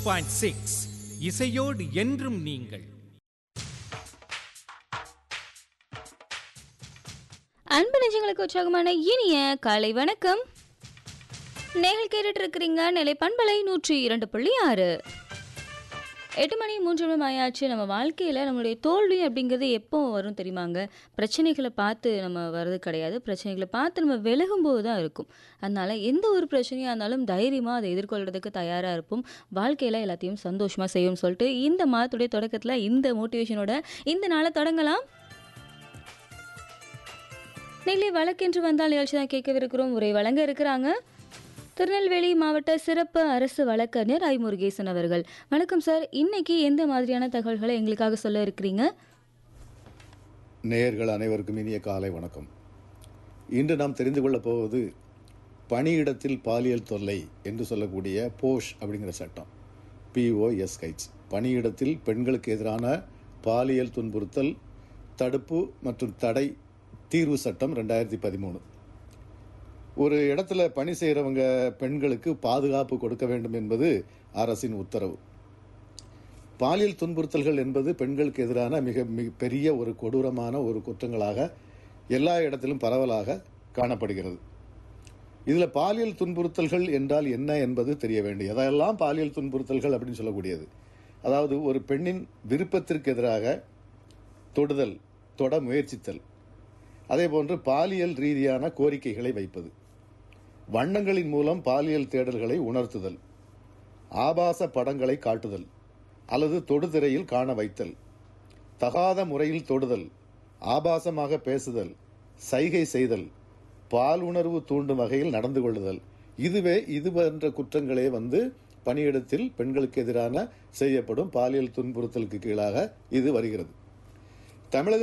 point six இசையோடு என்றும் நீங்கள் அன்பு நெஞ்சங்களுக்கு உற்சாகமான இனிய காலை வணக்கம் நேர்கள் கேட்டுட்டு இருக்கிறீங்க நிலை பண்பலை நூற்றி இரண்டு புள்ளி ஆறு எட்டு மணி மூன்று மணி ஆயாச்சு நம்ம வாழ்க்கையில் நம்மளுடைய தோல்வி அப்படிங்கிறது எப்போ வரும் தெரியுமாங்க பிரச்சனைகளை பார்த்து நம்ம வர்றது கிடையாது பிரச்சனைகளை பார்த்து நம்ம விலகும்போது தான் இருக்கும் அதனால் எந்த ஒரு பிரச்சனையாக இருந்தாலும் தைரியமாக அதை எதிர்கொள்கிறதுக்கு தயாராக இருப்போம் வாழ்க்கையில் எல்லாத்தையும் சந்தோஷமாக செய்யும்னு சொல்லிட்டு இந்த மாதத்துடைய தொடக்கத்தில் இந்த மோட்டிவேஷனோட இந்த நாளை தொடங்கலாம் நெல்லை வழக்கென்று வந்தால் நிகழ்ச்சி தான் கேட்கவிருக்கிறோம் உரை வழங்க இருக்கிறாங்க திருநெல்வேலி மாவட்ட சிறப்பு அரசு வழக்கறிஞர் ஐ முருகேசன் அவர்கள் வணக்கம் சார் இன்னைக்கு எந்த மாதிரியான தகவல்களை எங்களுக்காக சொல்ல இருக்கிறீங்க நேயர்கள் அனைவருக்கும் இனிய காலை வணக்கம் இன்று நாம் தெரிந்து கொள்ளப் போவது பணியிடத்தில் பாலியல் தொல்லை என்று சொல்லக்கூடிய போஷ் அப்படிங்கிற சட்டம் பிஓஎஸ் கைட்ஸ் பணியிடத்தில் பெண்களுக்கு எதிரான பாலியல் துன்புறுத்தல் தடுப்பு மற்றும் தடை தீர்வு சட்டம் ரெண்டாயிரத்தி பதிமூணு ஒரு இடத்துல பணி செய்கிறவங்க பெண்களுக்கு பாதுகாப்பு கொடுக்க வேண்டும் என்பது அரசின் உத்தரவு பாலியல் துன்புறுத்தல்கள் என்பது பெண்களுக்கு எதிரான மிக மிக பெரிய ஒரு கொடூரமான ஒரு குற்றங்களாக எல்லா இடத்திலும் பரவலாக காணப்படுகிறது இதில் பாலியல் துன்புறுத்தல்கள் என்றால் என்ன என்பது தெரிய வேண்டும் எதையெல்லாம் பாலியல் துன்புறுத்தல்கள் அப்படின்னு சொல்லக்கூடியது அதாவது ஒரு பெண்ணின் விருப்பத்திற்கு எதிராக தொடுதல் தொட முயற்சித்தல் அதே போன்று பாலியல் ரீதியான கோரிக்கைகளை வைப்பது வண்ணங்களின் மூலம் பாலியல் தேடல்களை உணர்த்துதல் ஆபாச படங்களை காட்டுதல் அல்லது தொடுதிரையில் காண வைத்தல் தகாத முறையில் தொடுதல் ஆபாசமாக பேசுதல் சைகை செய்தல் பால் உணர்வு தூண்டும் வகையில் நடந்து கொள்ளுதல் இதுவே இது போன்ற குற்றங்களே வந்து பணியிடத்தில் பெண்களுக்கு எதிரான செய்யப்படும் பாலியல் துன்புறுத்தலுக்கு கீழாக இது வருகிறது தமிழக